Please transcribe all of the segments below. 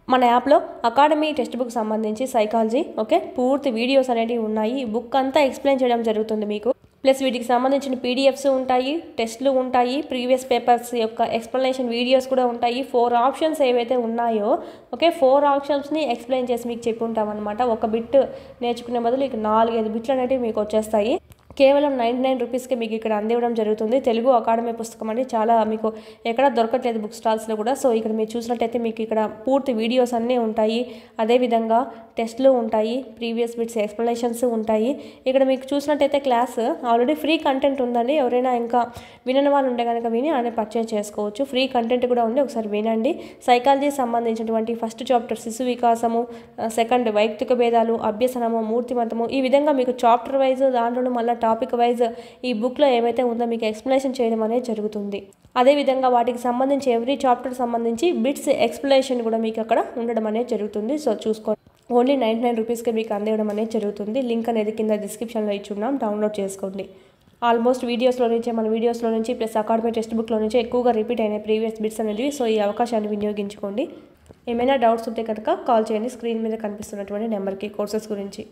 మన యాప్లో academy text book సంబంధించి సైకాలజీ ఓకే పూర్తి వీడియోస్ అనేటివి ఉన్నాయి ఈ బుక్ అంతా ఎక్స్ప్లెయిన్ చేయడం జరుగుతుంది మీకు ప్లస్ వీటికి సంబంధించిన పీడిఎఫ్స్ ఉంటాయి టెస్ట్లు ఉంటాయి ప్రీవియస్ పేపర్స్ యొక్క ఎక్స్ప్లెనేషన్ వీడియోస్ కూడా ఉంటాయి ఫోర్ ఆప్షన్స్ ఏవైతే ఉన్నాయో ఓకే ఫోర్ ఆప్షన్స్ని ఎక్స్ప్లెయిన్ చేసి మీకు చెప్పి ఉంటాం అనమాట ఒక బిట్ నేర్చుకునే బదులు ఇక నాలుగైదు బిట్లు అనేవి మీకు వచ్చేస్తాయి కేవలం నైంటీ నైన్ రూపీస్కి మీకు ఇక్కడ అందివ్వడం జరుగుతుంది తెలుగు అకాడమీ పుస్తకం అండి చాలా మీకు ఎక్కడ దొరకట్లేదు బుక్ స్టాల్స్లో కూడా సో ఇక్కడ మీరు చూసినట్టయితే మీకు ఇక్కడ పూర్తి వీడియోస్ అన్నీ ఉంటాయి అదేవిధంగా టెస్ట్లు ఉంటాయి ప్రీవియస్ బిట్స్ ఎక్స్ప్లెనేషన్స్ ఉంటాయి ఇక్కడ మీకు చూసినట్టయితే క్లాస్ ఆల్రెడీ ఫ్రీ కంటెంట్ ఉందండి ఎవరైనా ఇంకా వినని వాళ్ళు ఉంటే కనుక విని ఆయన పర్చేజ్ చేసుకోవచ్చు ఫ్రీ కంటెంట్ కూడా ఉంది ఒకసారి వినండి సైకాలజీ సంబంధించినటువంటి ఫస్ట్ చాప్టర్ శిశు వికాసము సెకండ్ వైయక్తిక భేదాలు అభ్యసనము మూర్తిమంతము ఈ విధంగా మీకు చాప్టర్ వైజ్ దాంట్లోనూ మళ్ళీ టాపిక్ వైజ్ ఈ బుక్లో ఏవైతే ఉందో మీకు ఎక్స్ప్లెనేషన్ చేయడం అనేది జరుగుతుంది అదేవిధంగా వాటికి సంబంధించి ఎవ్రీ చాప్టర్ సంబంధించి బిట్స్ ఎక్స్ప్లెనేషన్ కూడా మీకు అక్కడ ఉండడం అనేది జరుగుతుంది సో చూసుకోండి ఓన్లీ నైంటీ నైన్ రూపీస్కి మీకు అందివ్వడం అనేది జరుగుతుంది లింక్ అనేది కింద డిస్క్రిప్షన్లో ఇచ్చున్నాం డౌన్లోడ్ చేసుకోండి ఆల్మోస్ట్ వీడియోస్లో నుంచే మన వీడియోస్లో నుంచి ప్లస్ అకాడమీ టెక్స్ట్ బుక్లో నుంచి ఎక్కువగా రిపీట్ అయినాయి ప్రీవియస్ బిట్స్ అనేవి సో ఈ అవకాశాన్ని వినియోగించుకోండి ఏమైనా డౌట్స్ ఉంటే కనుక కాల్ చేయండి స్క్రీన్ మీద కనిపిస్తున్నటువంటి నెంబర్కి కోర్సెస్ గురించి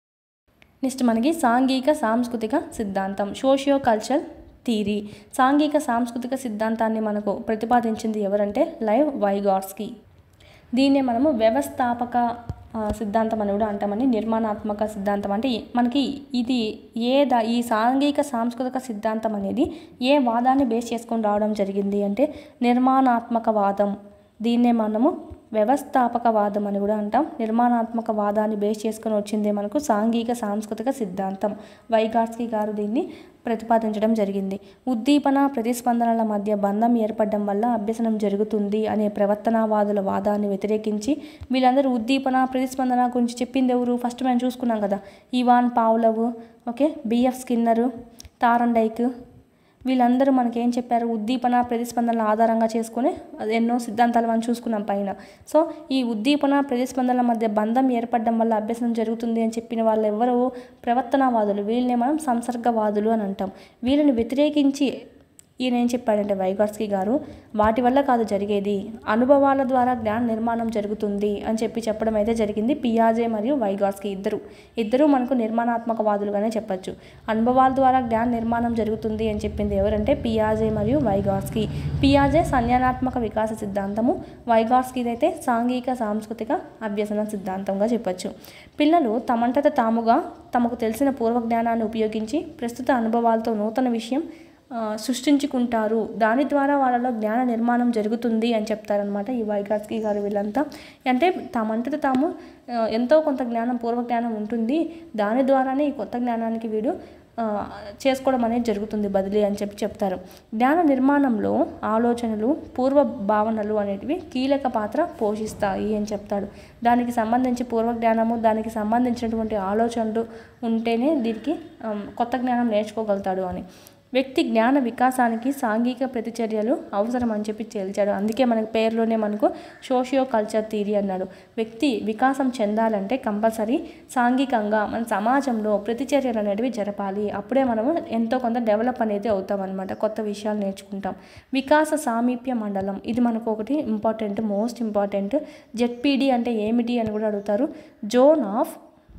నెక్స్ట్ మనకి సాంఘిక సాంస్కృతిక సిద్ధాంతం సోషియో కల్చర్ థీరీ సాంఘిక సాంస్కృతిక సిద్ధాంతాన్ని మనకు ప్రతిపాదించింది ఎవరంటే లైవ్ వైగార్స్కి దీన్నే మనము వ్యవస్థాపక ఆ, సిద్ధాంతం అని కూడా అంటామని నిర్మాణాత్మక సిద్ధాంతం అంటే మనకి ఇది ఏ దా ఈ సాంఘిక సాంస్కృతిక సిద్ధాంతం అనేది ఏ వాదాన్ని బేస్ చేసుకొని రావడం జరిగింది అంటే నిర్మాణాత్మక వాదం దీన్నే మనము వ్యవస్థాపక వాదం అని కూడా అంటాం నిర్మాణాత్మక వాదాన్ని బేస్ చేసుకొని వచ్చిందే మనకు సాంఘిక సాంస్కృతిక సిద్ధాంతం వైగాట్స్కి గారు దీన్ని ప్రతిపాదించడం జరిగింది ఉద్దీపన ప్రతిస్పందనల మధ్య బంధం ఏర్పడడం వల్ల అభ్యసనం జరుగుతుంది అనే ప్రవర్తనవాదుల వాదాన్ని వ్యతిరేకించి వీళ్ళందరూ ఉద్దీపన ప్రతిస్పందన గురించి చెప్పింది ఎవరు ఫస్ట్ మనం చూసుకున్నాం కదా Ivan Pavlov okay BF Skinner Thorndike వీళ్ళందరూ మనకి ఏం చెప్పారు ఉద్దీపన ప్రతిస్పందనల ఆధారంగా చేసుకొని అది ఎన్నో సిద్ధాంతాలు మనం చూసుకున్నాం పైన సో ఈ ఉద్దీపన ప్రతిస్పందనల మధ్య బంధం ఏర్పడడం వల్ల అభ్యసనం జరుగుతుంది అని చెప్పిన వాళ్ళు ఎవరు ప్రవర్తనవాదులు వీళ్ళని మనం సంసర్గవాదులు అని అంటాం వీళ్ళని వ్యతిరేకించి ఈయన ఏం చెప్పాడంటే వైగాట్స్కి గారు వాటి వల్ల కాదు జరిగేది అనుభవాల ద్వారా జ్ఞాన నిర్మాణం జరుగుతుంది అని చెప్పి చెప్పడం అయితే జరిగింది పియాజే మరియు వైగాట్స్కి ఇద్దరు ఇద్దరు మనకు నిర్మాణాత్మక వాదులుగానే చెప్పొచ్చు అనుభవాల ద్వారా జ్ఞాన నిర్మాణం జరుగుతుంది అని చెప్పింది ఎవరంటే పియాజే మరియు వైగాట్స్కి పియాజే సంజ్ఞానాత్మక వికాస సిద్ధాంతము వైగాట్స్కి అయితే సాంఘిక సాంస్కృతిక అభ్యసన సిద్ధాంతంగా చెప్పొచ్చు పిల్లలు తమంతట తాముగా తమకు తెలిసిన పూర్వ జ్ఞానాన్ని ఉపయోగించి ప్రస్తుత అనుభవాలతో నూతన విషయం ఆ, సృష్టించుకుంటారు దాని ద్వారా వాళ్ళలో జ్ఞాన నిర్మాణం జరుగుతుంది అని చెప్తారనమాట ఈ వైగాట్స్కి గారు వీళ్ళంతా అంటే తమంతట తాము ఆ, ఎంతో కొంత జ్ఞానం పూర్వ జ్ఞానం ఉంటుంది దాని ద్వారానే ఈ కొత్త జ్ఞానానికి వీడు ఆ, చేసుకోవడం అనేది జరుగుతుంది బదిలీ అని చెప్పి చెప్తారు జ్ఞాన నిర్మాణంలో ఆలోచనలు పూర్వ భావనలు అనేటివి కీలక పాత్ర పోషిస్తాయి అని చెప్తాడు దానికి సంబంధించి పూర్వ జ్ఞానము దానికి సంబంధించినటువంటి ఆలోచనలు ఉంటేనే దీనికి ఆ, కొత్త జ్ఞానం నేర్చుకోగలుగుతాడు అని వ్యక్తి జ్ఞాన వికాసానికి సాంఘిక ప్రతిచర్యలు అవసరం అని చెప్పి తేల్చాడు అందుకే మనకి పేరులోనే మనకు సోషియో కల్చర్ థీరీ అన్నాడు వ్యక్తి వికాసం చెందాలంటే కంపల్సరీ సాంఘికంగా మన సమాజంలో ప్రతిచర్యలు అనేటివి జరపాలి అప్పుడే మనము ఎంతో కొంత డెవలప్ అనేది అవుతాం అనమాట కొత్త విషయాలు నేర్చుకుంటాం వికాస సామీప్య మండలం ఇది మనకు ఒకటి ఇంపార్టెంట్ మోస్ట్ ఇంపార్టెంట్ జెడ్పీడి అంటే ఏమిటి అని కూడా అడుగుతారు zone of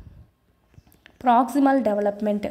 proximal development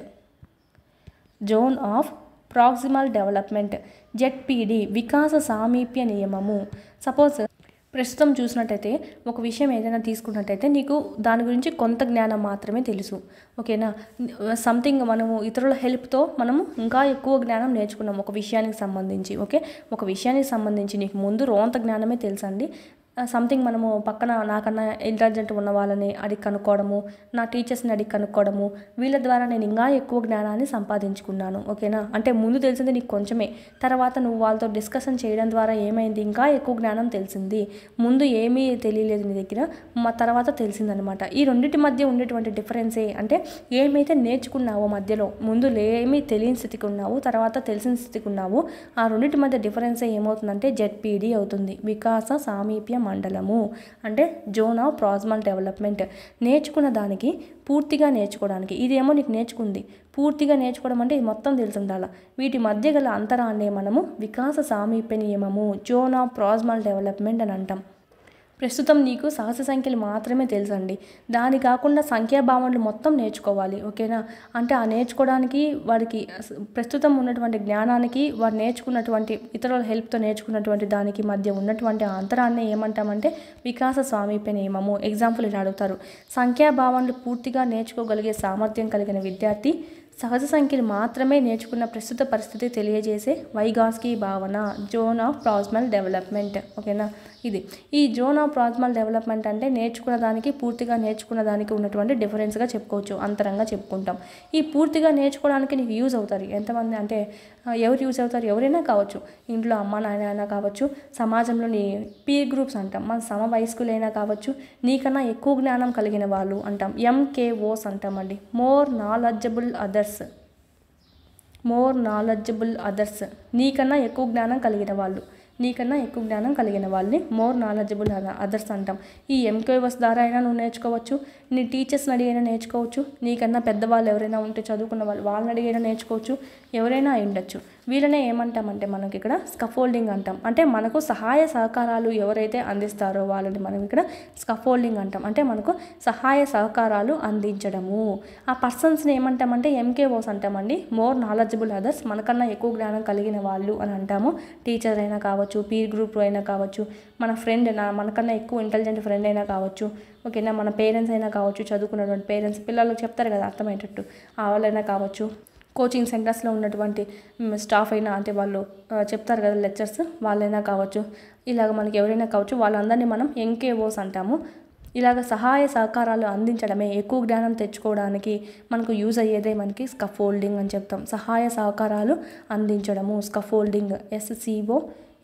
zone of proximal development ZPD వికాస సామీప్య నియమము సపోజ్ ప్రస్తుతం చూసినట్టయితే ఒక విషయం ఏదైనా తీసుకున్నట్టయితే నీకు దాని గురించి కొంత జ్ఞానం మాత్రమే తెలుసు ఓకేనా సంథింగ్ మనము ఇతరుల హెల్ప్తో మనము ఇంకా ఎక్కువ జ్ఞానం నేర్చుకున్నాం ఒక విషయానికి సంబంధించి ఓకే ఒక విషయానికి సంబంధించి నీకు ముందు రోంత జ్ఞానమే తెలుసండి సంథింగ్ మనము పక్కన నాకన్నా ఇంటెలిజెంట్ ఉన్న వాళ్ళని అడిగి కనుక్కోవడము నా టీచర్స్ని అడిగి కనుక్కోవడము వీళ్ళ ద్వారా నేను ఇంకా ఎక్కువ జ్ఞానాన్ని సంపాదించుకున్నాను ఓకేనా అంటే ముందు తెలిసింది నీకు కొంచెమే తర్వాత నువ్వు వాళ్ళతో డిస్కషన్ చేయడం ద్వారా ఏమైంది ఇంకా ఎక్కువ జ్ఞానం తెలిసింది ముందు ఏమీ తెలియలేదు నీ దగ్గర మా తర్వాత తెలిసిందనమాట ఈ రెండింటి మధ్య ఉండేటువంటి డిఫరెన్సే అంటే ఏమైతే నేర్చుకున్నావో మధ్యలో ముందు ఏమీ తెలియని స్థితికి ఉన్నావు తర్వాత తెలిసిన స్థితికి ఉన్నావు ఆ రెండింటి మధ్య డిఫరెన్సే ఏమవుతుందంటే జెడ్పీడి అవుతుంది వికాస సామీప్య మండలము అంటే జోన్ ఆఫ్ ప్రాజ్మల్ డెవలప్మెంట్ నేర్చుకున్న దానికి పూర్తిగా నేర్చుకోవడానికి ఇదేమో నీకు నేర్చుకుంది పూర్తిగా నేర్చుకోవడం అంటే ఇది మొత్తం తెలిసి ఉండాలి వీటి మధ్య గల అంతరాన్నే మనము వికాస సామీప్య నియమము జోన్ ఆఫ్ ప్రాజ్మల్ డెవలప్మెంట్ అని అంటాం ప్రస్తుతం నీకు సహజ సంఖ్యలు మాత్రమే తెలుసండి దాని కాకుండా సంఖ్యాభావనలు మొత్తం నేర్చుకోవాలి ఓకేనా అంటే ఆ నేర్చుకోవడానికి వాడికి అస- ప్రస్తుతం ఉన్నటువంటి జ్ఞానానికి వాడు నేర్చుకున్నటువంటి ఇతరుల హెల్ప్తో నేర్చుకున్నటువంటి దానికి మధ్య ఉన్నటువంటి ఆ అంతరాన్ని ఏమంటామంటే వికాస స్వామీప్య నియమము ఎగ్జాంపుల్ ఇలా అడుగుతారు సంఖ్యాభావనలు పూర్తిగా నేర్చుకోగలిగే సామర్థ్యం కలిగిన విద్యార్థి సహజ సంఖ్యలు మాత్రమే నేర్చుకున్న ప్రస్తుత పరిస్థితి తెలియజేసే వైగాస్కీ భావన జోన్ ఆఫ్ ప్రాజ్మల్ డెవలప్మెంట్ ఓకేనా ఇది ఈ జోన్ ఆఫ్ ప్రాజ్మల్ డెవలప్మెంట్ అంటే నేర్చుకున్న దానికి పూర్తిగా నేర్చుకున్న దానికి ఉన్నటువంటి డిఫరెన్స్గా చెప్పుకోవచ్చు అంతరంగా చెప్పుకుంటాం ఈ పూర్తిగా నేర్చుకోవడానికి నీకు యూజ్ అవుతారు ఎంతమంది అంటే ఆ, ఎవరు యూజ్ అవుతారు ఎవరైనా కావచ్చు ఇంట్లో అమ్మ నాన్న అయినా కావచ్చు సమాజంలోని పీర్ గ్రూప్స్ అంటాం మన సమ వయస్కులైనా కావచ్చు నీకన్నా ఎక్కువ జ్ఞానం కలిగిన వాళ్ళు అంటాం ఎంకేఓస్ అంటామండి more knowledgeable others more knowledgeable others నీకన్నా ఎక్కువ జ్ఞానం కలిగిన వాళ్ళు నీకన్నా ఎక్కువ జ్ఞానం కలిగిన వాళ్ళని మోర్ నాలెడ్జబుల్ అదర్స్ అంటాం ఈ ఎంకేవస్ ద్వారా అయినా నువ్వు నేర్చుకోవచ్చు నీ టీచర్స్ని అడిగైనా నేర్చుకోవచ్చు నీకన్నా పెద్దవాళ్ళు ఎవరైనా ఉంటే చదువుకున్న వాళ్ళు వాళ్ళని అడిగైనా నేర్చుకోవచ్చు ఎవరైనా అయి ఉండొచ్చు వీళ్ళనే ఏమంటామంటే మనకి ఇక్కడ స్కఫోల్డింగ్ అంటాం అంటే మనకు సహాయ సహకారాలు ఎవరైతే అందిస్తారో వాళ్ళని మనం ఇక్కడ స్కఫోల్డింగ్ అంటాం అంటే మనకు సహాయ సహకారాలు అందించడము ఆ పర్సన్స్ని ఏమంటామంటే ఎంకేఓస్ అంటామండి మోర్ నాలెడ్జబుల్ అదర్స్ మనకన్నా ఎక్కువ జ్ఞానం కలిగిన వాళ్ళు అని అంటాము టీచర్ అయినా కావచ్చు పీర్ గ్రూప్ అయినా కావచ్చు మన ఫ్రెండ్ అయినా మనకన్నా ఎక్కువ ఇంటెలిజెంట్ ఫ్రెండ్ అయినా కావచ్చు ఓకేనా మన పేరెంట్స్ అయినా కావచ్చు చదువుకున్నటువంటి పేరెంట్స్ పిల్లలకు చెప్తారు కదా అర్థమయ్యేటట్టు ఆ వాళ్ళైనా కావచ్చు కోచింగ్ సెంటర్స్లో ఉన్నటువంటి మ్, స్టాఫ్ అయినా అంటే వాళ్ళు ఆ, చెప్తారు కదా లెక్చర్స్ వాళ్ళైనా కావచ్చు ఇలాగ మనకి ఎవరైనా కావచ్చు వాళ్ళందరినీ మనం ఎంకేఓస్ అంటాము ఇలాగ సహాయ సహకారాలు అందించడమే ఎక్కువ జ్ఞానం తెచ్చుకోవడానికి మనకు యూజ్ అయ్యేదే మనకి స్కఫోల్డింగ్ అని చెప్తాం సహాయ సహకారాలు అందించడము scaffolding SCO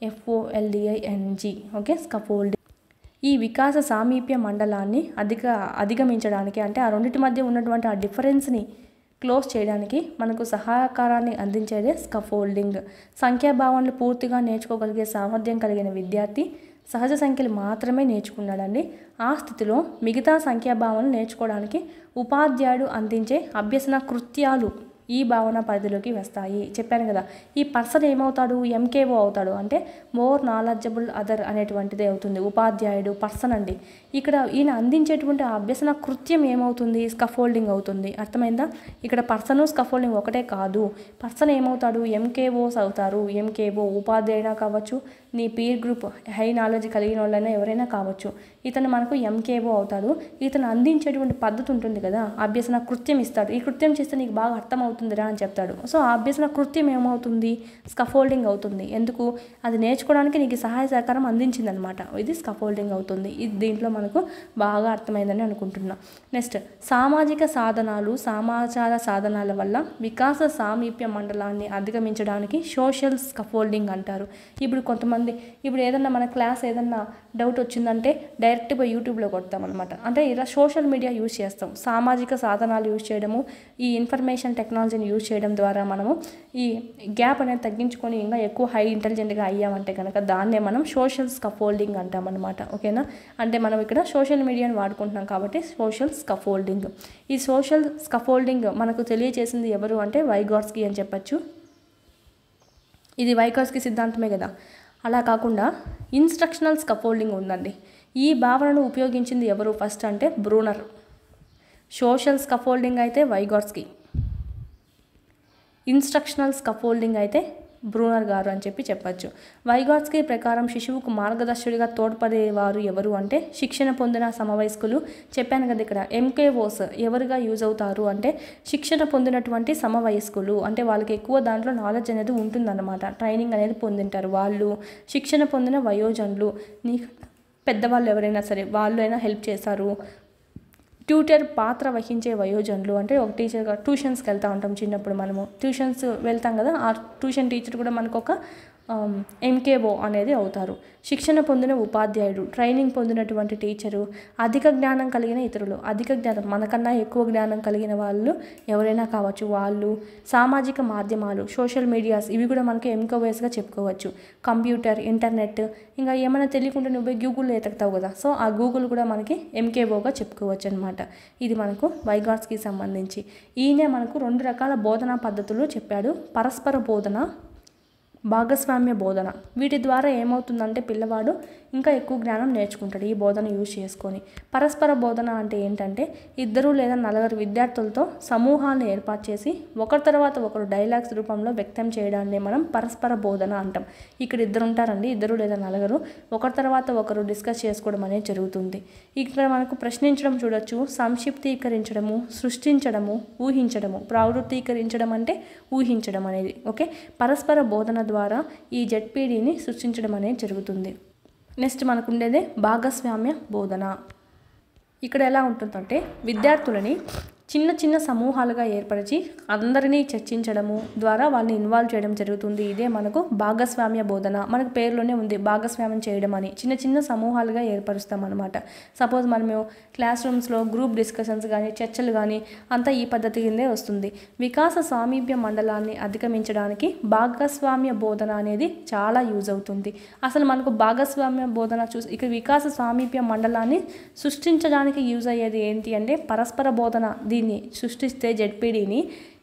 FOLDING okay scaffolding ఈ వికాస సామీప్య మండలాన్ని అధిక అధిగమించడానికి అంటే ఆ రెండింటి మధ్య ఉన్నటువంటి ఆ డిఫరెన్స్ని క్లోజ్ చేయడానికి మనకు సహకారాన్ని అందించేదే స్కఫోల్డింగ్ సంఖ్యాభావనలు పూర్తిగా నేర్చుకోగలిగే సామర్థ్యం కలిగిన విద్యార్థి సహజ సంఖ్యలు మాత్రమే నేర్చుకున్నాడండి ఆ స్థితిలో మిగతా సంఖ్యాభావనలు నేర్చుకోవడానికి ఉపాధ్యాయుడు అందించే అభ్యసన కృత్యాలు ఈ భావన పరిధిలోకి వస్తాయి చెప్పాను కదా ఈ పర్సన్ ఏమవుతాడు ఎంకేఓ అవుతాడు అంటే మోర్ నాలెడ్జబుల్ అదర్ అనేటువంటిది అవుతుంది ఉపాధ్యాయుడు పర్సన్ అండి ఇక్కడ ఈయన అందించేటువంటి ఆ అభ్యసన కృత్యం ఏమవుతుంది స్కఫోల్డింగ్ అవుతుంది అర్థమైందా ఇక్కడ పర్సన్ స్కఫోల్డింగ్ ఒకటే కాదు పర్సన్ ఏమవుతాడు ఎంకేఓస్ అవుతారు ఎంకేఓ ఉపాధ్యాయుడైనా కావచ్చు నీ పీర్ గ్రూప్ హై నాలెడ్జ్ కలిగిన వాళ్ళైనా ఎవరైనా కావచ్చు ఇతను మనకు ఎంకేఓ అవుతాడు ఇతను అందించేటువంటి పద్ధతి ఉంటుంది కదా అభ్యసన కృత్యం ఇస్తాడు ఈ కృత్యం చేస్తే నీకు బాగా అర్థమవుతుందిరా అని చెప్తాడు సో ఆ అభ్యసన కృత్యం ఏమవుతుంది స్కఫోల్డింగ్ అవుతుంది ఎందుకు అది నేర్చుకోవడానికి నీకు సహాయ సహకారం అందించిందనమాట ఇది స్కఫోల్డింగ్ అవుతుంది ఇది దీంట్లో మనకు బాగా అర్థమైందని అనుకుంటున్నా నెక్స్ట్ సామాజిక సాధనాలు సమాచార సాధనాల వల్ల వికాస సామీప్య మండలాన్ని అధిగమించడానికి సోషల్ స్కఫోల్డింగ్ అంటారు ఇప్పుడు కొంతమంది ఇప్పుడు ఏదన్నా మన క్లాస్ ఏదన్నా డౌట్ వచ్చిందంటే డైరెక్ట్ పోయి యూట్యూబ్లో కొడతాం అనమాట అంటే ఇలా సోషల్ మీడియా యూజ్ చేస్తాం సామాజిక సాధనాలు యూజ్ చేయడము ఈ ఇన్ఫర్మేషన్ టెక్నాలజీని యూజ్ చేయడం ద్వారా మనము ఈ గ్యాప్ అనేది తగ్గించుకొని ఇంకా ఎక్కువ హై ఇంటెలిజెంట్గా అయ్యామంటే కనుక దాన్నే మనం సోషల్ స్కఫోల్డింగ్ అంటామన్నమాట ఓకేనా అంటే మనం ఇక్కడ సోషల్ మీడియాని వాడుకుంటున్నాం కాబట్టి సోషల్ స్కఫోల్డింగ్ ఈ సోషల్ స్కఫోల్డింగ్ మనకు తెలియజేసింది ఎవరు అంటే వైగాట్స్కి అని చెప్పచ్చు ఇది వైకాస్కి సిద్ధాంతమే కదా అలా కాకుండా ఇన్స్ట్రక్షనల్ స్కఫోల్డింగ్ ఉందండి ఈ భావనను ఉపయోగించింది ఎవరు ఫస్ట్ అంటే బ్రూనర్ సోషల్ స్కఫోల్డింగ్ అయితే వైగాట్స్కి ఇన్స్ట్రక్షనల్ స్కఫోల్డింగ్ అయితే బ్రూనర్ గారు అని చెప్పి చెప్పచ్చు వైగాట్స్కి ప్రకారం శిశువుకు మార్గదర్శుడిగా తోడ్పడేవారు ఎవరు అంటే శిక్షణ పొందిన సమవయస్కులు చెప్పాను కదా ఇక్కడ ఎంకేఓస్ ఎవరుగా యూజ్ అవుతారు అంటే శిక్షణ పొందినటువంటి సమవయస్కులు అంటే వాళ్ళకి ఎక్కువ దాంట్లో నాలెడ్జ్ అనేది ఉంటుందన్నమాట ట్రైనింగ్ అనేది పొందింటారు వాళ్ళు శిక్షణ పొందిన వయోజనులు నీ పెద్దవాళ్ళు ఎవరైనా సరే వాళ్ళు అయినా హెల్ప్ చేస్తారు ట్యూటర్ పాత్ర వహించే వయోజనులు అంటే ఒక టీచర్గా ట్యూషన్స్కి వెళ్తూ ఉంటాం చిన్నప్పుడు మనము ట్యూషన్స్ వెళ్తాం కదా ఆ ట్యూషన్ టీచర్ కూడా మనకు ఒక ఎంకేఓ అనేది అవుతారు శిక్షణ పొందిన ఉపాధ్యాయుడు ట్రైనింగ్ పొందినటువంటి టీచరు అధిక జ్ఞానం కలిగిన ఇతరులు అధిక జ్ఞానం మనకన్నా ఎక్కువ జ్ఞానం కలిగిన వాళ్ళు ఎవరైనా కావచ్చు వాళ్ళు సామాజిక మాధ్యమాలు సోషల్ మీడియాస్ ఇవి కూడా మనకి ఎంకోవేస్గా చెప్పుకోవచ్చు కంప్యూటర్ ఇంటర్నెట్ ఇంకా ఏమైనా తెలియకుండా నువ్వు గూగుల్లో ఎతకుతావు కదా సో ఆ గూగుల్ కూడా మనకి ఎంకేఓగా చెప్పుకోవచ్చు అనమాట ఇది మనకు వైగాట్స్కి సంబంధించి ఈయనే మనకు రెండు రకాల బోధనా పద్ధతులు చెప్పాడు పరస్పర బోధన భాగస్వామ్య బోధన వీటి ద్వారా ఏమవుతుందంటే పిల్లవాడు ఇంకా ఎక్కువ జ్ఞానం నేర్చుకుంటాడు ఈ బోధన యూజ్ చేసుకొని పరస్పర బోధన అంటే ఏంటంటే ఇద్దరు లేదా నలుగురు విద్యార్థులతో సమూహాలను ఏర్పాటు చేసి ఒకరి తర్వాత ఒకరు డైలాగ్స్ రూపంలో వ్యక్తం చేయడాన్ని మనం పరస్పర బోధన అంటాం ఇక్కడ ఇద్దరు ఉంటారండి ఇద్దరు లేదా నలుగురు ఒకరి తర్వాత ఒకరు డిస్కస్ చేసుకోవడం అనేది జరుగుతుంది ఇక్కడ మనకు ప్రశ్నించడం చూడొచ్చు సంక్షిప్తీకరించడము సృష్టించడము ఊహించడము ప్రవృత్తీకరించడం అంటే ఊహించడం అనేది ఓకే పరస్పర బోధన ద్వారా ఈ జెడ్పీడీని సృష్టించడం అనేది జరుగుతుంది నెక్స్ట్ మనకు ఉండేదే భాగస్వామ్య బోధన ఇక్కడ ఎలా ఉంటుందంటే విద్యార్థులని చిన్న చిన్న సమూహాలుగా ఏర్పరిచి అందరినీ చర్చించడము ద్వారా వాళ్ళని ఇన్వాల్వ్ చేయడం జరుగుతుంది ఇదే మనకు భాగస్వామ్య బోధన మనకు పేరులోనే ఉంది భాగస్వామ్యం చేయడం అని చిన్న చిన్న సమూహాలుగా ఏర్పరుస్తాం అనమాట సపోజ్ మనము క్లాస్ రూమ్స్లో గ్రూప్ డిస్కషన్స్ కానీ చర్చలు కానీ అంతా ఈ పద్ధతి కిందే వస్తుంది వికాస సామీప్య మండలాన్ని అధిగమించడానికి భాగస్వామ్య బోధన అనేది చాలా యూజ్ అవుతుంది అసలు మనకు భాగస్వామ్య బోధన చూసి ఇక వికాస సామీప్య మండలాన్ని సృష్టించడానికి యూజ్ అయ్యేది ఏంటి అంటే పరస్పర బోధన దీన్ని సృష్టిస్తే జెడ్పీడీని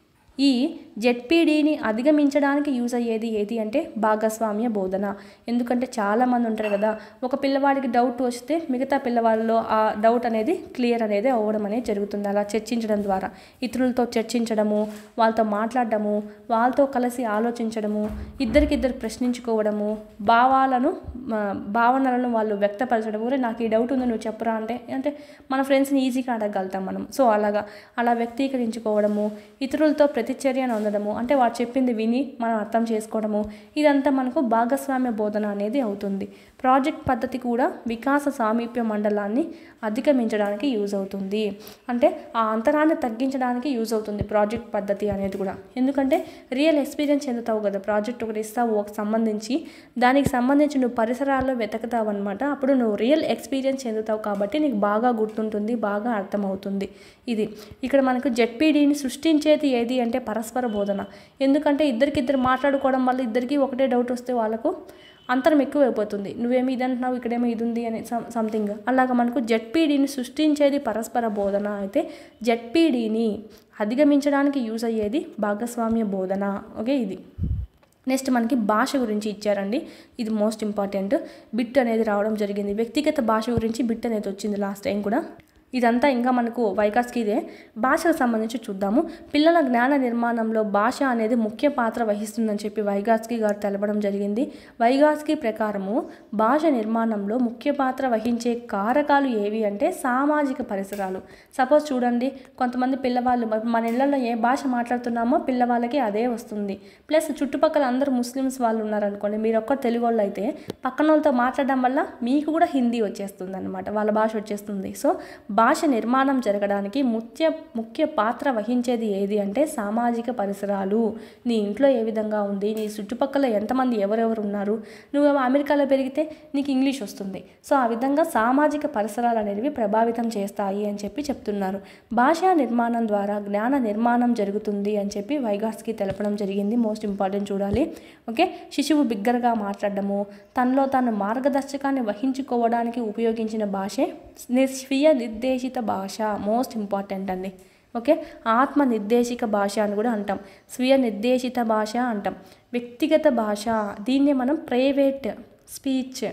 ఈ జెడ్పీడీని అధిగమించడానికి యూజ్ అయ్యేది ఏది అంటే భాగస్వామ్య బోధన ఎందుకంటే చాలామంది ఉంటారు కదా ఒక పిల్లవాడికి డౌట్ వస్తే మిగతా పిల్లవాళ్ళలో ఆ డౌట్ అనేది క్లియర్ అనేది అవ్వడం అనేది జరుగుతుంది అలా చర్చించడం ద్వారా ఇతరులతో చర్చించడము వాళ్ళతో మాట్లాడడము వాళ్ళతో కలిసి ఆలోచించడము ఇద్దరికిద్దరు ప్రశ్నించుకోవడము భావాలను ఆ, భావనలను వాళ్ళు వ్యక్తపరచడం ఊరే నాకు ఈ డౌట్ ఉంది నువ్వు చెప్పరా అంటే అంటే మన ఫ్రెండ్స్ని ఈజీగా అడగలుగుతాం మనం సో అలాగా అలా వ్యక్తీకరించుకోవడము ఇతరులతో ప్రతిచర్యను అందడము అంటే వాడు చెప్పింది విని మనం అర్థం చేసుకోవడము ఇదంతా మనకు భాగస్వామ్య బోధన అనేది అవుతుంది ప్రాజెక్ట్ పద్ధతి కూడా వికాస సామీప్య మండలాన్ని అధిగమించడానికి యూజ్ అవుతుంది అంటే ఆ అంతరాన్ని తగ్గించడానికి యూజ్ అవుతుంది ప్రాజెక్ట్ పద్ధతి అనేది కూడా ఎందుకంటే రియల్ ఎక్స్పీరియన్స్ చెందుతావు కదా ప్రాజెక్ట్ ఒకటి ఇస్తావు ఒక సంబంధించి దానికి సంబంధించి నువ్వు పరిసరాల్లో వెతుకుతావు అనమాట అప్పుడు నువ్వు రియల్ ఎక్స్పీరియన్స్ చెందుతావు కాబట్టి నీకు బాగా గుర్తుంటుంది బాగా అర్థమవుతుంది ఇది ఇక్కడ మనకు జెడ్పీడీని సృష్టించేది ఏది అంటే పరస్పర బోధన ఎందుకంటే ఇద్దరికిద్దరు మాట్లాడుకోవడం వల్ల ఇద్దరికి ఒకటే డౌట్ వస్తే వాళ్ళకు అంతరం ఎక్కువైపోతుంది నువ్వేమి ఇది అంటున్నావు ఇక్కడేమో ఇది ఉంది అని సమ్ సంథింగ్ అలాగ మనకు జెడ్పీడీని సృష్టించేది పరస్పర బోధన అయితే జెడ్పీడీని అధిగమించడానికి యూజ్ అయ్యేది భాగస్వామ్య బోధన ఓకే ఇది నెక్స్ట్ మనకి భాష గురించి ఇచ్చారండి ఇది మోస్ట్ ఇంపార్టెంట్ బిట్ అనేది రావడం జరిగింది వ్యక్తిగత భాష గురించి బిట్ అనేది వచ్చింది లాస్ట్ టైం కూడా ఇదంతా ఇంకా మనకు వైకాస్కి ఇదే భాషకు సంబంధించి చూద్దాము పిల్లల జ్ఞాన నిర్మాణంలో భాష అనేది ముఖ్య పాత్ర వహిస్తుందని చెప్పి వైగాస్కి గారు తెలపడం జరిగింది వైగాస్కి ప్రకారము భాష నిర్మాణంలో ముఖ్య పాత్ర వహించే కారకాలు ఏవి అంటే సామాజిక పరిసరాలు సపోజ్ చూడండి కొంతమంది పిల్లవాళ్ళు మన- మన ఇళ్లలో ఏ భాష మాట్లాడుతున్నామో పిల్లవాళ్ళకి అదే వస్తుంది ప్లస్ చుట్టుపక్కల అందరూ ముస్లిమ్స్ వాళ్ళు ఉన్నారనుకోండి మీరు ఒక్క తెలుగు వాళ్ళు అయితే పక్కన వాళ్ళతో మాట్లాడడం వల్ల మీకు కూడా హిందీ వచ్చేస్తుంది అనమాట వాళ్ళ భాష వచ్చేస్తుంది సో భాష నిర్మాణం జరగడానికి ముఖ్య ముఖ్య పాత్ర వహించేది ఏది అంటే సామాజిక పరిసరాలు నీ ఇంట్లో ఏ విధంగా ఉంది నీ చుట్టుపక్కల ఎంతమంది ఎవరెవరు ఉన్నారు నువ్వు అమెరికాలో పెరిగితే నీకు ఇంగ్లీష్ వస్తుంది సో ఆ విధంగా సామాజిక పరిసరాలు అనేవి ప్రభావితం చేస్తాయి అని చెప్పి చెప్తున్నారు భాషా నిర్మాణం ద్వారా జ్ఞాన నిర్మాణం జరుగుతుంది అని చెప్పి వైగాస్కి తెలపడం జరిగింది మోస్ట్ ఇంపార్టెంట్ చూడాలి ఓకే శిశువు బిగ్గరగా మాట్లాడడము తనలో తాను మార్గదర్శకాన్ని వహించుకోవడానికి ఉపయోగించిన భాషే ని- స్వీయ నిర్దేశిత భాష మోస్ట్ ఇంపార్టెంట్ అండి ఓకే ఆత్మ నిర్దేశిక భాష అని కూడా అంటాం స్వీయ నిర్దేశిత భాష అంటాం వ్యక్తిగత భాష దీన్నే మనం ప్రైవేట్ స్పీచ్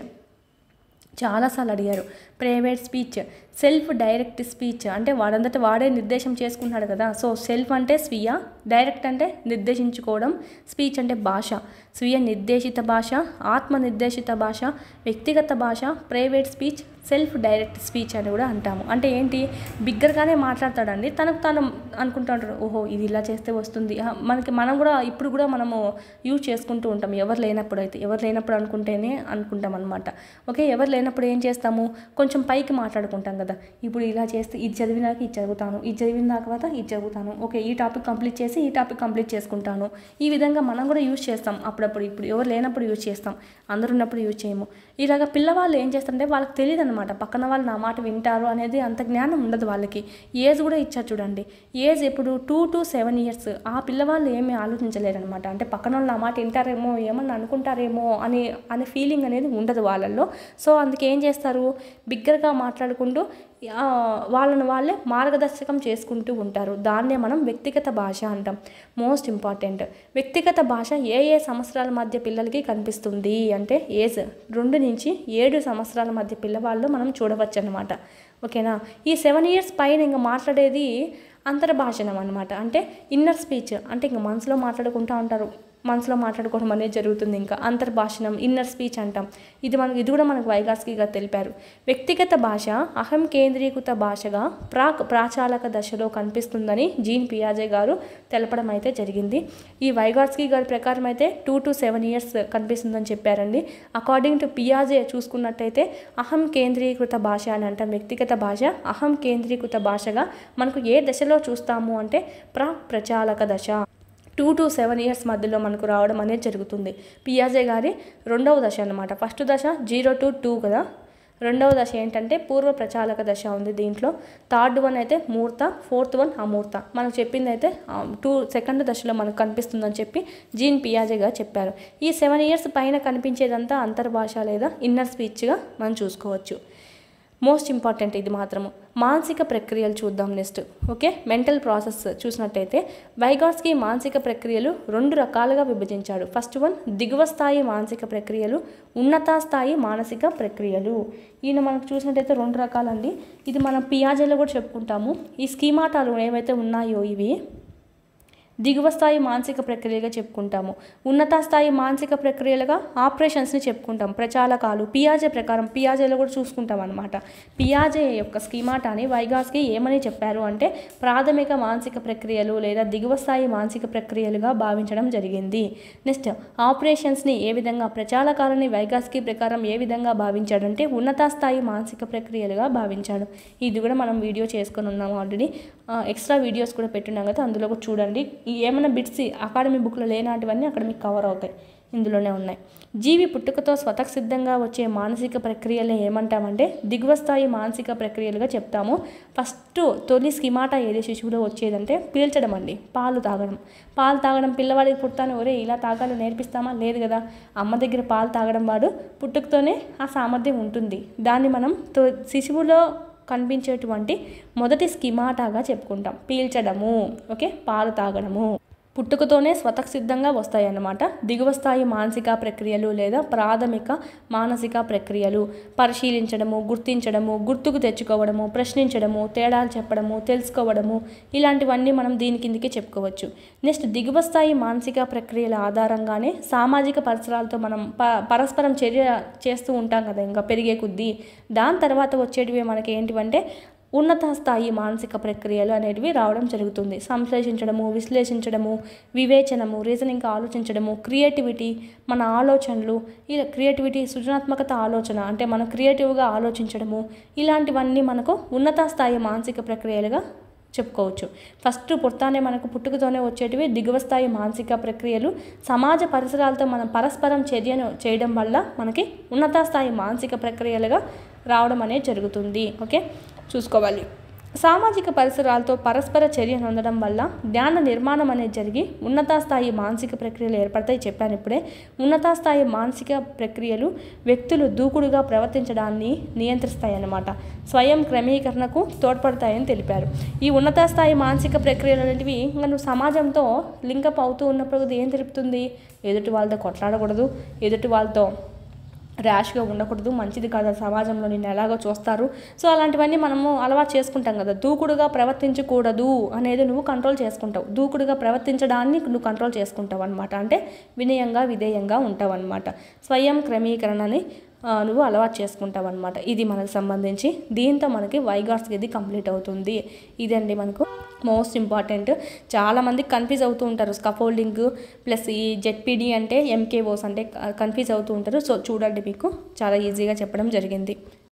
చాలాసార్లు అడిగారు private speech self direct speech అంటే వాడంతట వాడే నిర్దేశం చేసుకుంటున్నాడు కదా సో సెల్ఫ్ అంటే స్వీయ డైరెక్ట్ అంటే నిర్దేశించుకోవడం స్పీచ్ అంటే భాష స్వీయ నిర్దేశిత భాష ఆత్మ నిర్దేశిత భాష వ్యక్తిగత భాష private speech self direct speech అని కూడా అంటాము అంటే ఏంటి బిగ్గరగానే మాట్లాడతాడండి తనకు తాను అనుకుంటాడు ఓహో ఇది ఇలా చేస్తే వస్తుంది ఆ, మనకి మనం కూడా ఇప్పుడు కూడా మనము యూజ్ చేసుకుంటూ ఉంటాం ఎవరు లేనప్పుడు అయితే ఎవరు లేనప్పుడు అనుకుంటేనే అనుకుంటాం అనమాట ఓకే ఎవరు లేనప్పుడు ఏం చేస్తాము కొంచెం పైకి మాట్లాడుకుంటాం కదా ఇప్పుడు ఇలా చేస్తే ఇది చదివినాక ఇది చదువుతాను ఇది చదివిన తర్వాత ఇది చదువుతాను ఓకే ఈ టాపిక్ కంప్లీట్ చేసి ఈ టాపిక్ కంప్లీట్ చేసుకుంటాను ఈ విధంగా మనం కూడా యూజ్ చేస్తాం అప్పుడప్పుడు ఇప్పుడు ఎవరు లేనప్పుడు యూజ్ చేస్తాం అందరు ఉన్నప్పుడు యూజ్ చేయము ఇలాగ పిల్లవాళ్ళు ఏం చేస్తారంటే వాళ్ళకి తెలియదు అనమాట పక్కన వాళ్ళు నా మాట వింటారు అనేది అంత జ్ఞానం ఉండదు వాళ్ళకి ఏజ్ కూడా ఇచ్చారు చూడండి ఏజ్ ఎప్పుడు టూ టు సెవెన్ ఇయర్స్ ఆ పిల్లవాళ్ళు ఏమీ ఆలోచించలేరు అనమాట అంటే పక్కన వాళ్ళు నా మాట వింటారేమో ఏమన్నా అనుకుంటారేమో అని అనే ఫీలింగ్ అనేది ఉండదు వాళ్ళల్లో సో అందుకే ఏం చేస్తారు బిగ్గరగా మాట్లాడుకుంటూ ఆ, వాళ్ళని వాళ్ళే మార్గదర్శకం చేసుకుంటూ ఉంటారు దాన్నే మనం వ్యక్తిగత భాష అంటాం మోస్ట్ ఇంపార్టెంట్ వ్యక్తిగత భాష ఏ ఏ సంవత్సరాల మధ్య పిల్లలకి కనిపిస్తుంది అంటే ఏజ్ రెండు నుంచి ఏడు సంవత్సరాల మధ్య పిల్లవాళ్ళు మనం చూడవచ్చు అనమాట ఓకేనా ఈ సెవెన్ ఇయర్స్ పైన ఇంకా మాట్లాడేది అంతర్భాషణం అనమాట అంటే ఇన్నర్ స్పీచ్ అంటే ఇంకా మనసులో మాట్లాడుకుంటూ ఉంటారు మనసులో మాట్లాడుకోవడం అనేది జరుగుతుంది ఇంకా అంతర్భాషణం ఇన్నర్ స్పీచ్ అంటాం ఇది మనకు ఇది కూడా మనకు వైగాస్కిగా తెలిపారు వ్యక్తిగత భాష అహం కేంద్రీకృత భాషగా ప్రాక్ ప్రాచాలక దశలో కనిపిస్తుందని జీన్ పియాజే గారు తెలపడం అయితే జరిగింది ఈ వైగాస్కి గారి ప్రకారం అయితే టూ టు సెవెన్ ఇయర్స్ కనిపిస్తుందని చెప్పారండి అకార్డింగ్ టు పియాజే చూసుకున్నట్టయితే అహం కేంద్రీకృత భాష అని అంటాం వ్యక్తిగత భాష అహం కేంద్రీకృత భాషగా మనకు ఏ దశలో చూస్తాము అంటే ప్రాక్ ప్రచాలక దశ టూ టు సెవెన్ ఇయర్స్ మధ్యలో మనకు రావడం అనేది జరుగుతుంది పియాజే గారి రెండవ దశ అన్నమాట ఫస్ట్ దశ జీరో టు టూ కదా రెండవ దశ ఏంటంటే పూర్వ ప్రచాలక దశ ఉంది దీంట్లో థర్డ్ వన్ అయితే మూర్త ఫోర్త్ వన్ అమూర్త మనకు చెప్పింది అయితే టూ సెకండ్ దశలో మనకు కనిపిస్తుందని చెప్పి జీన్ పియాజే గారు చెప్పారు ఈ సెవెన్ ఇయర్స్ పైన కనిపించేదంతా అంతర్భాష లేదా ఇన్నర్ స్పీచ్గా మనం చూసుకోవచ్చు మోస్ట్ ఇంపార్టెంట్ ఇది మాత్రము మానసిక ప్రక్రియలు చూద్దాం నెక్స్ట్ ఓకే మెంటల్ ప్రాసెస్ చూసినట్టయితే వైగాట్స్కి మానసిక ప్రక్రియలు రెండు రకాలుగా విభజించాడు ఫస్ట్ వన్ దిగువ స్థాయి మానసిక ప్రక్రియలు ఉన్నత స్థాయి మానసిక ప్రక్రియలు ఈయన మనకు చూసినట్టయితే రెండు రకాలండి ఇది మనం పియాజేలో కూడా చెప్పుకుంటాము ఈ స్కీమాటాలు ఏవైతే ఉన్నాయో ఇవి దిగువ స్థాయి మానసిక ప్రక్రియలుగా చెప్పుకుంటాము ఉన్నత స్థాయి మానసిక ప్రక్రియలుగా ఆపరేషన్స్ని చెప్పుకుంటాం ప్రచాలకాలు పియాజే ప్రకారం పియాజేలో కూడా చూసుకుంటాం అనమాట పియాజే యొక్క స్కీమాటాని వైగాస్కి ఏమని చెప్పారు అంటే ప్రాథమిక మానసిక ప్రక్రియలు లేదా దిగువ స్థాయి మానసిక ప్రక్రియలుగా భావించడం జరిగింది నెక్స్ట్ ఆపరేషన్స్ని ఏ విధంగా ప్రచాలకాలని వైగాస్కి ప్రకారం ఏ విధంగా భావించాడంటే ఉన్నత స్థాయి మానసిక ప్రక్రియలుగా భావించాడు ఇది కూడా మనం వీడియో చేసుకొని ఉన్నాము ఆల్రెడీ ఎక్స్ట్రా వీడియోస్ కూడా పెట్టున్నాం కదా అందులో కూడా చూడండి ఈ ఏమైనా బిట్స్ అకాడమీ బుక్లో లేనాటివన్నీ అక్కడ మీకు కవర్ అవుతాయి ఇందులోనే ఉన్నాయి జీవి పుట్టుకతో స్వతసిద్ధంగా వచ్చే మానసిక ప్రక్రియలు ఏమంటామంటే దిగువ స్థాయి మానసిక ప్రక్రియలుగా చెప్తాము ఫస్ట్ తొలి స్కిమాటా ఏది శిశువులో వచ్చేదంటే పీల్చడం అండి పాలు తాగడం పాలు తాగడం పిల్లవాడికి పుట్టాను ఒరే ఇలా తాగాలో నేర్పిస్తామా లేదు కదా అమ్మ దగ్గర పాలు తాగడం వాడు పుట్టుకతోనే ఆ సామర్థ్యం ఉంటుంది దాన్ని మనం తొ శిశువులో కనిపించేటువంటి మొదటి స్కిమాటాగా చెప్పుకుంటాం పీల్చడము ఓకే పాలు తాగడము పుట్టుకతోనే స్వతసిద్ధంగా వస్తాయి అన్నమాట దిగువ స్థాయి మానసిక ప్రక్రియలు లేదా ప్రాథమిక మానసిక ప్రక్రియలు పరిశీలించడము గుర్తించడము గుర్తుకు తెచ్చుకోవడము ప్రశ్నించడము తేడాలు చెప్పడము తెలుసుకోవడము ఇలాంటివన్నీ మనం దీని కిందికి చెప్పుకోవచ్చు నెక్స్ట్ దిగువ స్థాయి మానసిక ప్రక్రియల ఆధారంగానే సామాజిక పరిసరాలతో మనం ప పరస్పరం చర్య చేస్తూ ఉంటాం కదా ఇంకా పెరిగే కొద్దీ దాని తర్వాత వచ్చేటివి మనకి ఏంటివంటే ఉన్నత స్థాయి మానసిక ప్రక్రియలు అనేటివి రావడం జరుగుతుంది సంశ్లేషించడము విశ్లేషించడము వివేచనము రీజనింగ్ ఆలోచించడము క్రియేటివిటీ మన ఆలోచనలు ఇలా క్రియేటివిటీ సృజనాత్మకత ఆలోచన అంటే మనం క్రియేటివ్గా ఆలోచించడము ఇలాంటివన్నీ మనకు ఉన్నత స్థాయి మానసిక ప్రక్రియలుగా చెప్పుకోవచ్చు ఫస్ట్ పుట్టానే మనకు పుట్టుకతోనే వచ్చేటివి దిగువ స్థాయి మానసిక ప్రక్రియలు సమాజ పరిసరాలతో మనం పరస్పరం చర్యను చేయడం వల్ల మనకి ఉన్నత స్థాయి మానసిక ప్రక్రియలుగా రావడం అనేది జరుగుతుంది ఓకే చూసుకోవాలి సామాజిక పరిసరాలతో పరస్పర చర్య పొందడం వల్ల జ్ఞాన నిర్మాణం అనేది జరిగి ఉన్నత స్థాయి మానసిక ప్రక్రియలు ఏర్పడతాయి చెప్పాను ఇప్పుడే ఉన్నత స్థాయి మానసిక ప్రక్రియలు వ్యక్తులు దూకుడుగా ప్రవర్తించడాన్ని నియంత్రిస్తాయి అన్నమాట స్వయం క్రమీకరణకు తోడ్పడతాయని తెలిపారు ఈ ఉన్నత స్థాయి మానసిక ప్రక్రియలు అనేటివి ఇంకా నువ్వు సమాజంతో లింకప్ అవుతూ ఉన్నప్పుడు అది ఏం తెలుపుతుంది ఎదుటి వాళ్ళతో కొట్లాడకూడదు ఎదుటి వాళ్ళతో ర్యాష్గా ఉండకూడదు మంచిది కాదు ఆ సమాజంలో నిన్ను ఎలాగో చూస్తారు సో అలాంటివన్నీ మనము అలవాటు చేసుకుంటాం కదా దూకుడుగా ప్రవర్తించకూడదు అనేది నువ్వు కంట్రోల్ చేసుకుంటావు దూకుడుగా ప్రవర్తించడాన్ని నువ్వు కంట్రోల్ చేసుకుంటావు అనమాట అంటే వినయంగా విధేయంగా ఉంటావు అనమాట స్వయం క్రమీకరణని ఆ, నువ్వు అలవాటు చేసుకుంటావు అనమాట ఇది మనకు సంబంధించి దీంతో మనకి వైగాట్స్ ఇది కంప్లీట్ అవుతుంది ఇదండి మనకు మోస్ట్ ఇంపార్టెంట్ చాలామంది కన్ఫ్యూజ్ అవుతూ ఉంటారు స్కఫోల్డింగ్ ప్లస్ ఈ జెడ్పీడీ అంటే ఎంకేఓస్ అంటే కన్ఫ్యూజ్ అవుతూ ఉంటారు సో చూడండి మీకు చాలా ఈజీగా చెప్పడం జరిగింది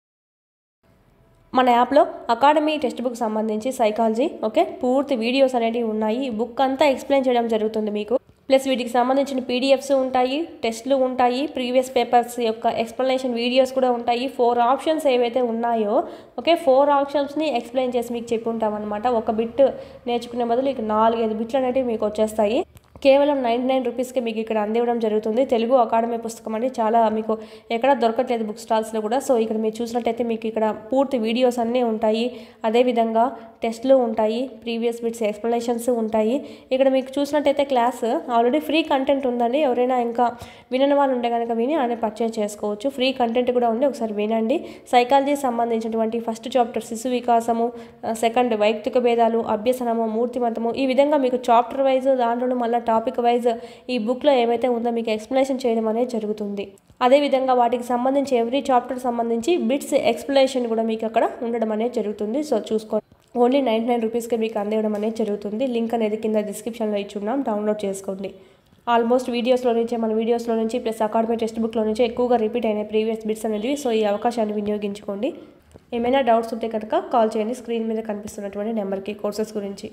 మన యాప్లో అకాడమీ టెక్స్ట్ బుక్ సంబంధించి సైకాలజీ ఓకే పూర్తి వీడియోస్ అనేటివి ఉన్నాయి ఈ బుక్ అంతా ఎక్స్ప్లెయిన్ చేయడం జరుగుతుంది మీకు ప్లస్ వీటికి సంబంధించిన పీడిఎఫ్స్ ఉంటాయి టెస్ట్లు ఉంటాయి ప్రీవియస్ పేపర్స్ యొక్క ఎక్స్ప్లెనేషన్ వీడియోస్ కూడా ఉంటాయి ఫోర్ ఆప్షన్స్ ఏవైతే ఉన్నాయో ఓకే ఫోర్ ఆప్షన్స్ని ఎక్స్ప్లెయిన్ చేసి మీకు చెప్పి ఉంటాం అనమాట ఒక బిట్ నేర్చుకునే బదులు ఇక నాలుగైదు బిట్లు అనేటివి మీకు వచ్చేస్తాయి కేవలం నైంటీ నైన్ రూపీస్కి మీకు ఇక్కడ అందివ్వడం జరుగుతుంది తెలుగు అకాడమీ పుస్తకం అండి చాలా మీకు ఎక్కడ దొరకట్లేదు బుక్ స్టాల్స్లో కూడా సో ఇక్కడ మీరు చూసినట్టయితే మీకు ఇక్కడ పూర్తి వీడియోస్ అన్నీ ఉంటాయి అదేవిధంగా టెస్ట్లు ఉంటాయి ప్రీవియస్ బిట్స్ ఎక్స్ప్లెనేషన్స్ ఉంటాయి ఇక్కడ మీకు చూసినట్టయితే క్లాస్ ఆల్రెడీ ఫ్రీ కంటెంట్ ఉందండి ఎవరైనా ఇంకా వినని వాళ్ళు ఉంటే కనుక విని ఆయన పర్చేజ్ చేసుకోవచ్చు ఫ్రీ కంటెంట్ కూడా ఉంది ఒకసారి వినండి సైకాలజీ సంబంధించినటువంటి ఫస్ట్ చాప్టర్ శిశు వికాసము సెకండ్ వైయక్తిక భేదాలు అభ్యసనము మూర్తిమతము ఈ విధంగా మీకు చాప్టర్ వైజ్ దాంట్లోనూ మళ్ళీ టాపిక్ వైజ్ ఈ బుక్లో ఏవైతే ఉందో మీకు ఎక్స్ప్లెనేషన్ చేయడం అనేది జరుగుతుంది అదేవిధంగా వాటికి సంబంధించి ఎవ్రీ చాప్టర్ సంబంధించి బిట్స్ ఎక్స్ప్లెనేషన్ కూడా మీకు అక్కడ ఉండడం అనేది జరుగుతుంది సో చూసుకోండి ఓన్లీ నైంటీ నైన్ రూపీస్కి మీకు అందివ్వడం అనేది జరుగుతుంది లింక్ అనేది కింద డిస్క్రిప్షన్లో ఇచ్చున్నాం డౌన్లోడ్ చేసుకోండి ఆల్మోస్ట్ వీడియోస్లో నుంచే మన వీడియోస్లో నుంచి ప్లస్ అకాడమీ టెక్స్ట్ బుక్లో నుంచి ఎక్కువగా రిపీట్ అయినాయి ప్రీవియస్ బిట్స్ అనేవి సో ఈ అవకాశాన్ని వినియోగించుకోండి ఏమైనా డౌట్స్ ఉంటే కనుక కాల్ చేయండి స్క్రీన్ మీద కనిపిస్తున్నటువంటి నెంబర్కి కోర్సెస్ గురించి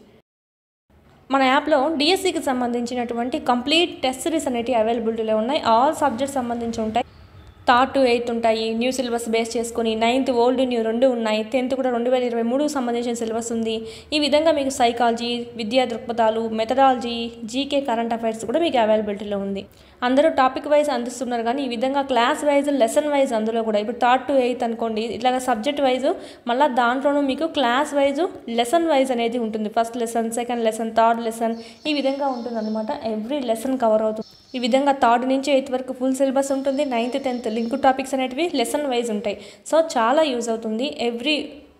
మన యాప్లో డిఎస్సికి సంబంధించినటువంటి కంప్లీట్ టెస్ట్ సిరీస్ అనేవి అవైలబిలిటీలో ఉన్నాయి ఆల్ సబ్జెక్ట్స్ సంబంధించి ఉంటాయి థర్డ్ టు ఎయిత్ ఉంటాయి న్యూ సిలబస్ బేస్ చేసుకుని నైన్త్ ఓల్డ్ న్యూ రెండు ఉన్నాయి టెన్త్ కూడా రెండు వేల ఇరవై మూడుకు సంబంధించిన సిలబస్ ఉంది ఈ విధంగా మీకు సైకాలజీ విద్యా దృక్పథాలు మెథడాలజీ జీకే కరెంట్ అఫైర్స్ కూడా మీకు అవైలబిలిటీలో ఉంది అందరూ టాపిక్ వైజ్ అందిస్తున్నారు కానీ ఈ విధంగా క్లాస్ వైజ్ లెసన్ వైజ్ అందులో కూడా ఇప్పుడు థర్డ్ టు ఎయిత్ అనుకోండి ఇట్లాగా సబ్జెక్ట్ వైజ్ మళ్ళీ దాంట్లోనూ మీకు క్లాస్ వైజ్ లెసన్ వైజ్ అనేది ఉంటుంది first lesson second lesson third lesson ఈ విధంగా ఉంటుంది అనమాట ఎవ్రీ లెసన్ కవర్ అవుతుంది ఈ విధంగా థర్డ్ నుంచి ఎయిత్ వరకు ఫుల్ సిలబస్ ఉంటుంది నైన్త్ టెన్త్ లింక్ టాపిక్స్ అనేటివి లెసన్ వైజ్ ఉంటాయి సో చాలా యూజ్ అవుతుంది ఎవ్రీ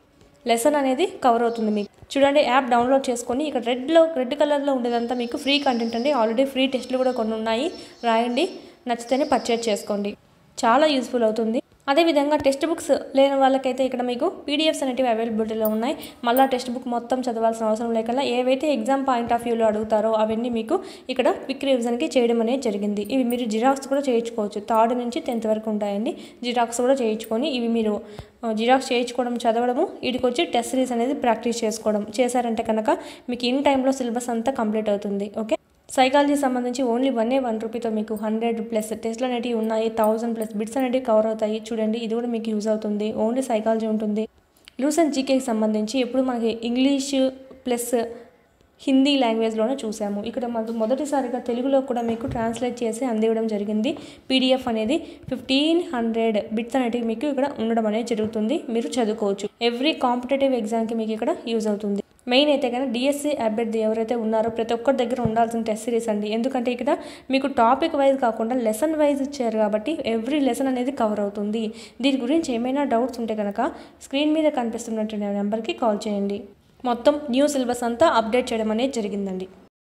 లెసన్ అనేది కవర్ అవుతుంది మీకు చూడండి యాప్ డౌన్లోడ్ చేసుకొని ఇక్కడ రెడ్లో రెడ్ కలర్లో ఉండేదంతా మీకు ఫ్రీ కంటెంట్ అండి ఆల్రెడీ ఫ్రీ టెస్ట్లు కూడా కొన్ని ఉన్నాయి రాయండి నచ్చితేనే పర్చేజ్ చేసుకోండి చాలా యూస్ఫుల్ అవుతుంది అదేవిధంగా టెక్స్ట్ బుక్స్ లేని వాళ్ళకైతే ఇక్కడ మీకు పీడిఎఫ్స్ అనేటివి అవైలబిలిటీలో ఉన్నాయి మళ్ళీ టెక్స్ట్ బుక్ మొత్తం చదవాల్సిన అవసరం లేకుండా ఏవైతే ఎగ్జామ్ పాయింట్ ఆఫ్ వ్యూలో అడుగుతారో అవన్నీ మీకు ఇక్కడ క్విక్ రివిజన్కి చేయడం అనేది జరిగింది ఇవి మీరు జిరాక్స్ కూడా చేయించుకోవచ్చు థర్డ్ నుంచి టెన్త్ వరకు ఉంటాయండి జిరాక్స్ కూడా చేయించుకొని ఇవి మీరు జిరాక్స్ చేయించుకోవడం చదవడము వీటికి వచ్చి టెస్ట్ సిరీస్ అనేది ప్రాక్టీస్ చేసుకోవడం చేశారంటే కనుక మీకు ఇన్ టైంలో సిలబస్ అంతా కంప్లీట్ అవుతుంది ఓకే సైకాలజీ సంబంధించి ఓన్లీ వన్ ఏ వన్ రూపీతో మీకు హండ్రెడ్ ప్లస్ టెస్ట్లు అనేటివి ఉన్నాయి థౌసండ్ ప్లస్ బిట్స్ అనేటివి కవర్ అవుతాయి చూడండి ఇది కూడా మీకు యూజ్ అవుతుంది ఓన్లీ సైకాలజీ ఉంటుంది లూసెంట్ జీకేకి సంబంధించి ఎప్పుడు మనకి ఇంగ్లీష్ ప్లస్ హిందీ లాంగ్వేజ్లోనే చూసాము ఇక్కడ మనకు మొదటిసారిగా తెలుగులో కూడా మీకు ట్రాన్స్లేట్ చేసి అందివ్వడం జరిగింది పీడిఎఫ్ అనేది ఫిఫ్టీన్ హండ్రెడ్ బిట్స్ అనేటివి మీకు ఇక్కడ ఉండడం అనేది జరుగుతుంది మీరు చదువుకోవచ్చు ఎవ్రీ కాంపిటేటివ్ ఎగ్జామ్కి మీకు ఇక్కడ యూజ్ అవుతుంది మెయిన్ అయితే కనుక డిఎస్సి అభ్యర్థి ఎవరైతే ఉన్నారో ప్రతి ఒక్కరి దగ్గర ఉండాల్సిన టెస్ట్ సిరీస్ అండి ఎందుకంటే ఇక్కడ మీకు టాపిక్ వైజ్ కాకుండా లెసన్ వైజ్ ఇచ్చారు కాబట్టి ఎవ్రీ లెసన్ అనేది కవర్ అవుతుంది దీని గురించి ఏమైనా డౌట్స్ ఉంటే కనుక స్క్రీన్ మీద కనిపిస్తున్నటువంటి నెంబర్కి కాల్ చేయండి మొత్తం న్యూ సిలబస్ అంతా అప్డేట్ చేయడం అనేది జరిగిందండి